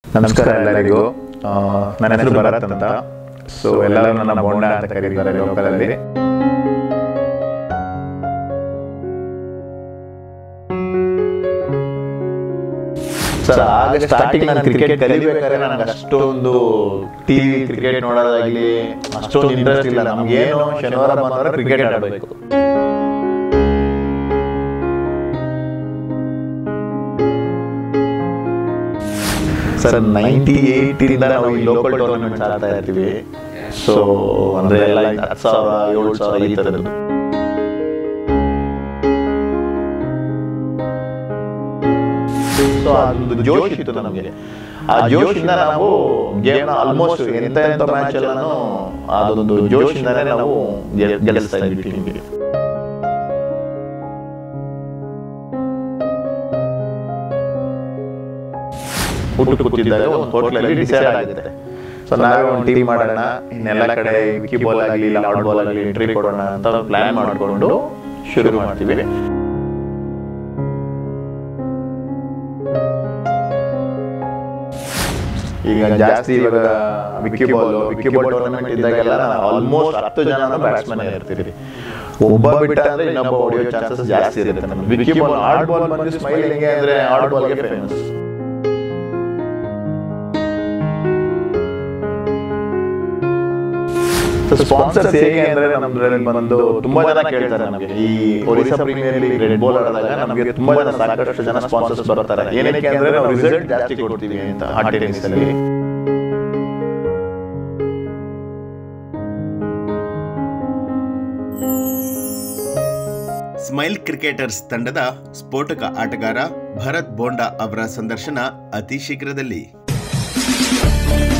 ನಮಸ್ಕಾರ ಎಲ್ಲರಿಗೂ ಆ, ನನ್ನ ಹೆಸರು ಭರತ್ ಅಂತ ಸೊ ಎಲ್ಲರೂ ನನ್ನ ಬೋಂಡ ಅಂತ ಕರೀತಾರೆ ಲೋಕಲಲ್ಲಿ ಸರ್ ಆಗ ಸ್ಟಾರ್ಟಿಂಗ್ ನಾನು ಕ್ರಿಕೆಟ್ ಕಲಿಬೇಕಾದ್ರೆ ನನಗೆ ಅಷ್ಟೊಂದು ಟಿವಿ ಕ್ರಿಕೆಟ್ ನೋಡೋದಾಗ್ಲಿ ಅಷ್ಟೊಂದು ಇಂಟ್ರೆಸ್ಟ್ ಇಲ್ಲ ನಮ್ಗೇನು ಶನಿವಾರ ಬಂದವರೆ ಕ್ರಿಕೆಟ್ ಆಡಬೇಕು ಸರ್ ನೈಂಟಿ ಏಯ್ಟಿಂದ ನಾವು ಈ ಲೋಕಲ್ ಟೂರ್ನಮೆಂಟ್ಸ್ ಆಡ್ತಾ ಇರ್ತೀವಿ ಸೊ ಅಂದ್ರೆ ಎಲ್ಲ ಹತ್ತು ಸಾವಿರ ಏಳು ಸಾವಿರ ಈ ಥರದ್ದು ಸೊ ಅದೊಂದು ಜೋಶ್ ಇತ್ತು ನಮಗೆ ಆ ಜೋಶಿಂದ ನಾವು ಗೇಮ್ನ ಆಲ್ಮೋಸ್ಟ್ ಎಂತ ಎಂತ ಮ್ಯಾಚ್ ಎಲ್ಲಾನು ಅದೊಂದು ಜೋಶಿಂದನೇ ನಾವು ಗೆಲ್- ಗೆಲ್ಲಿಸ್ತಾ ಇದ್ವಿ ಟೀಮಿಗೆ ಊಟ ಕೂತಿದ್ದಾಗ ಒಂದು ಹೋಟ್ಲಲ್ಲಿ ಡಿಸೈಡ್ ಆಗುತ್ತೆ ಸೊ ನಾವೇ ಒಂದು ಟೀಮ್ ಮಾಡೋಣ ಇನ್ನೆಲ್ಲ ಕಡೆ ವಿಕ್ಕಿ ಬಾಲ್ ಆಗಲಿ ಇಲ್ಲ ಔಟ್ ಬಾಲ್ ಆಗಲಿ ಎಂಟ್ರಿ ಕೊಡೋಣ ಅಂತ ಪ್ಲಾನ್ ಮಾಡಿಕೊಂಡು ಶುರು ಮಾಡ್ತೀವಿ ಈಗ ಜಾಸ್ತಿ ಇವಾಗ ವಿಕ್ಕಿ ಬಾಲ್ ವಿಕ್ಕಿ ಬಾಲ್ ಟೂರ್ನಮೆಂಟ್ ಇದ್ದಾಗೆಲ್ಲ ಆಲ್ಮೋಸ್ಟ್ ಹತ್ತು ಜನ ಬ್ಯಾಟ್ಸ್ಮನ್ ಇರ್ತೀರಿ ಒಬ್ಬ ಬಿಟ್ಟ ಅಂದ್ರೆ ಇನ್ನೊಬ್ಬ ಹೊಡೆಯೋ ಚಾನ್ಸಸ್ ಜಾಸ್ತಿ ಇರುತ್ತೆ ನಮ್ಗೆ ವಿಕ್ಕಿ ಬಾಲ್ ಆಡ್ ಬಾಲ್ ಬಂದು ಸ್ಮೈಲ್ ಹೆಂಗೆ ಅಂದ್ರೆ ಆಡ್ ಬಾಲ್ಗೆ ಫೇಮಸ್ ಸ್ಪಾನ್ಸರ್ಸ್ ಹೇಗೆ ಅಂದ್ರೆ ನಮ್ದ್ರಲ್ಲಿ ಬಂದು ತುಂಬಾ ಜನ ಕೇಳ್ತಾರೆ ನಮಗೆ ಈ Orissa premier league red ball ಆಡಿದಾಗ ನಮಗೆ ತುಂಬಾ ಜನ ಸಾಕಷ್ಟು ಜನ ಸ್ಪಾನ್ಸರ್ಸ್ ಬರ್ತಾರೆ ಏನಕ್ಕೆ ಅಂದ್ರೆ ನಾವು ರಿಸಲ್ಟ್ ಜಾಸ್ತಿ ಕೊಡ್ತೀವಿ ಅಂತ ಆ ಟೆನ್ನಿಸ್ ಅಲ್ಲಿ ಸ್ಮೈಲ್ ಕ್ರಿಕೆಟರ್ಸ್ ತಂಡದ ಸ್ಫೋಟಕ ಆಟಗಾರ ಭರತ್ ಬೋಂಡಾ ಅವರ ಸಂದರ್ಶನ ಅತಿ ಶೀಘ್ರದಲ್ಲಿ